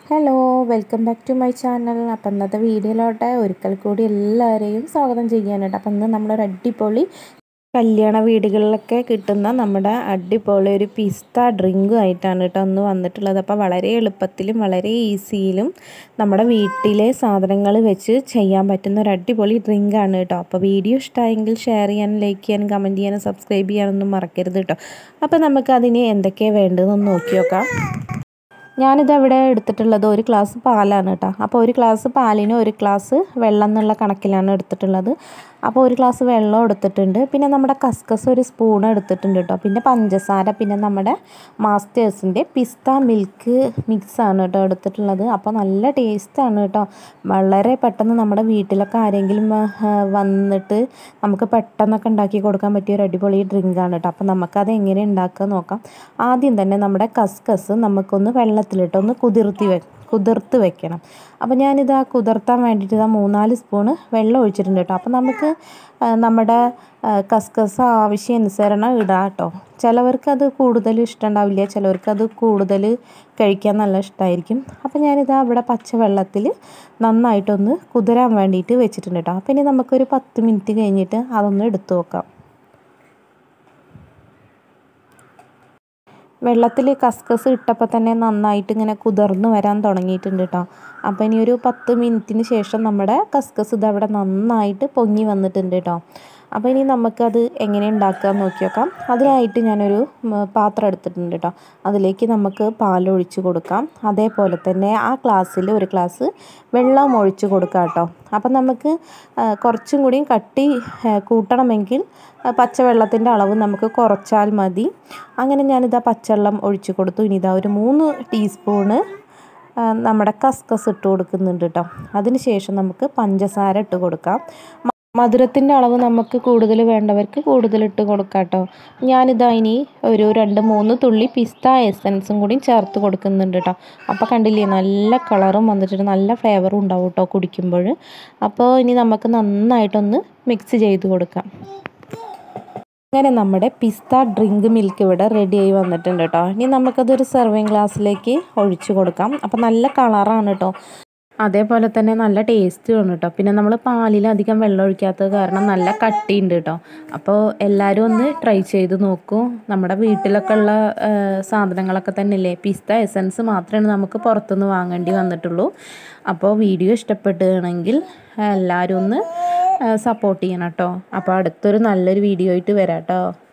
hello welcome back to my channel അപ്പം ഇന്നത്തെ വീഡിയോയിലോട്ട് ഒരിക്കൽ കൂടി എല്ലാവരെയും സ്വാഗതം ചെയ്യാനായിട്ട് അപ്പം ഇന്ന് നമ്മളൊരു അടിപൊളി കല്യാണ വീടുകളിലൊക്കെ കിട്ടുന്ന നമ്മുടെ അടിപൊളി ഒരു പിസ്ത ഡ്രിങ്കും ആയിട്ടാണ് കേട്ടോ ഒന്ന് വന്നിട്ടുള്ളത് അപ്പോൾ വളരെ എളുപ്പത്തിലും വളരെ ഈസിയിലും നമ്മുടെ വീട്ടിലെ സാധനങ്ങൾ വെച്ച് ചെയ്യാൻ പറ്റുന്ന ഒരു അടിപൊളി ഡ്രിങ്കാണ് കേട്ടോ അപ്പോൾ വീഡിയോ ഇഷ്ടമായെങ്കിൽ ഷെയർ ചെയ്യാനും ലൈക്ക് ചെയ്യാനും കമൻറ്റ് ചെയ്യാനും സബ്സ്ക്രൈബ് ചെയ്യാനൊന്നും മറക്കരുത് കേട്ടോ അപ്പോൾ നമുക്കതിന് എന്തൊക്കെയാണ് വേണ്ടതെന്ന് നോക്കി നോക്കാം ഞാനിത് അവിടെ എടുത്തിട്ടുള്ളത് ഒരു ഗ്ലാസ് പാലാണ് കേട്ടോ അപ്പോൾ ഒരു ഗ്ലാസ് പാലിന് ഒരു ഗ്ലാസ് വെള്ളം എന്നുള്ള കണക്കിലാണ് എടുത്തിട്ടുള്ളത് അപ്പോൾ ഒരു ഗ്ലാസ് വെള്ളം എടുത്തിട്ടുണ്ട് പിന്നെ നമ്മുടെ കസ്കസ് ഒരു സ്പൂൺ എടുത്തിട്ടുണ്ട് കേട്ടോ പിന്നെ പഞ്ചസാര പിന്നെ നമ്മുടെ മാസ്റ്റേഴ്സിൻ്റെ പിസ്ത മിൽക്ക് മിക്സ് ആണ് കേട്ടോ എടുത്തിട്ടുള്ളത് അപ്പോൾ നല്ല ടേസ്റ്റാണ് കേട്ടോ വളരെ പെട്ടെന്ന് നമ്മുടെ വീട്ടിലൊക്കെ ആരെങ്കിലും വന്നിട്ട് നമുക്ക് പെട്ടെന്നൊക്കെ ഉണ്ടാക്കി കൊടുക്കാൻ പറ്റിയ ഒരു അടിപൊളി ഡ്രിങ്കാണ് കേട്ടോ അപ്പോൾ നമുക്കത് എങ്ങനെ ഉണ്ടാക്കുക നോക്കാം ആദ്യം തന്നെ നമ്മുടെ കസ്കസ് നമുക്കൊന്ന് വെള്ളത്തിലിട്ട് ഒന്ന് കുതിർത്തി വെ കുതിർത്ത് വെക്കണം അപ്പോൾ ഞാനിത് ആ കുതിർത്താൻ വേണ്ടിയിട്ട് ഇതാ മൂന്നാല് സ്പൂണ് വെള്ളം ഒഴിച്ചിട്ടുണ്ട് കേട്ടോ അപ്പോൾ നമുക്ക് നമ്മുടെ കസ്കസ് ആവശ്യാനുസരണം ഇടാം കേട്ടോ ചിലവർക്ക് അത് കൂടുതൽ ഇഷ്ടമുണ്ടാവില്ല ചിലവർക്ക് അത് കൂടുതൽ കഴിക്കാൻ നല്ല ഇഷ്ടമായിരിക്കും അപ്പോൾ ഞാനിതാ ഇവിടെ പച്ചവെള്ളത്തിൽ നന്നായിട്ടൊന്ന് കുതിരാൻ വേണ്ടിയിട്ട് വെച്ചിട്ടുണ്ട് കേട്ടോ അപ്പോൾ ഇനി നമുക്കൊരു പത്ത് മിനിറ്റ് കഴിഞ്ഞിട്ട് അതൊന്ന് എടുത്തു നോക്കാം വെള്ളത്തിൽ കസ്കസ് ഇട്ടപ്പോൾ തന്നെ നന്നായിട്ട് ഇങ്ങനെ കുതിർന്ന് വരാൻ തുടങ്ങിയിട്ടുണ്ട് കേട്ടോ അപ്പോൾ ഇനി ഒരു പത്ത് മിനിറ്റിന് ശേഷം നമ്മുടെ കസ്കസ് ഇതവിടെ നന്നായിട്ട് പൊങ്ങി വന്നിട്ടുണ്ട് കേട്ടോ അപ്പോൾ ഇനി നമുക്കത് എങ്ങനെ ഉണ്ടാക്കുക നോക്കി നോക്കാം അതിനായിട്ട് ഞാനൊരു പാത്രം എടുത്തിട്ടുണ്ട് കേട്ടോ അതിലേക്ക് നമുക്ക് പാലൊഴിച്ച് കൊടുക്കാം അതേപോലെ തന്നെ ആ ഗ്ലാസ്സിൽ ഒരു ഗ്ലാസ് വെള്ളം ഒഴിച്ച് കൊടുക്കാം കേട്ടോ അപ്പം നമുക്ക് കുറച്ചും കൂടിയും കട്ടി കൂട്ടണമെങ്കിൽ പച്ചവെള്ളത്തിൻ്റെ അളവ് നമുക്ക് കുറച്ചാൽ മതി അങ്ങനെ ഞാനിതാ പച്ചവെള്ളം ഒഴിച്ച് കൊടുത്തു ഇനി ഇതാ ഒരു മൂന്ന് ടീസ്പൂണ് നമ്മുടെ കസ്കസ് ഇട്ട് കൊടുക്കുന്നുണ്ട് കേട്ടോ അതിന് ശേഷം നമുക്ക് പഞ്ചസാര ഇട്ട് കൊടുക്കാം മധുരത്തിൻ്റെ അളവ് നമുക്ക് കൂടുതൽ വേണ്ടവർക്ക് കൂടുതൽ ഇട്ട് കൊടുക്കാം കേട്ടോ ഞാനിതാ ഇനി ഒരു രണ്ട് മൂന്ന് തുള്ളി പിസ്ത എസൻസും കൂടി ചേർത്ത് കൊടുക്കുന്നുണ്ട് കേട്ടോ അപ്പോൾ കണ്ടില്ലേ നല്ല കളറും വന്നിട്ടുണ്ട് നല്ല ഫ്ലേവറും ഉണ്ടാവും കേട്ടോ കുടിക്കുമ്പോൾ അപ്പോൾ ഇനി നമുക്ക് നന്നായിട്ടൊന്ന് മിക്സ് ചെയ്ത് കൊടുക്കാം അങ്ങനെ നമ്മുടെ പിസ്ത ഡ്രിങ്ക് മിൽക്ക് ഇവിടെ റെഡിയായി വന്നിട്ടുണ്ട് കേട്ടോ ഇനി നമുക്കതൊരു സെർവിങ് ഗ്ലാസ്സിലേക്ക് ഒഴിച്ചു കൊടുക്കാം അപ്പോൾ നല്ല കളറാണ് കേട്ടോ അതേപോലെ തന്നെ നല്ല ടേസ്റ്റുമാണ് കേട്ടോ പിന്നെ നമ്മൾ പാലിൽ അധികം വെള്ളം ഒഴിക്കാത്തത് കാരണം നല്ല കട്ടിയുണ്ട് കേട്ടോ അപ്പോൾ എല്ലാവരും ഒന്ന് ട്രൈ ചെയ്ത് നോക്കൂ നമ്മുടെ വീട്ടിലൊക്കെ ഉള്ള സാധനങ്ങളൊക്കെ തന്നെയല്ലേ പിസ്ത എസൻസ് മാത്രമേ നമുക്ക് പുറത്തുനിന്ന് വാങ്ങേണ്ടി വന്നിട്ടുള്ളൂ അപ്പോൾ വീഡിയോ ഇഷ്ടപ്പെടുകയാണെങ്കിൽ എല്ലാവരും ഒന്ന് സപ്പോർട്ട് ചെയ്യണം കേട്ടോ അപ്പോൾ അടുത്തൊരു നല്ലൊരു വീഡിയോ ആയിട്ട് വരാം കേട്ടോ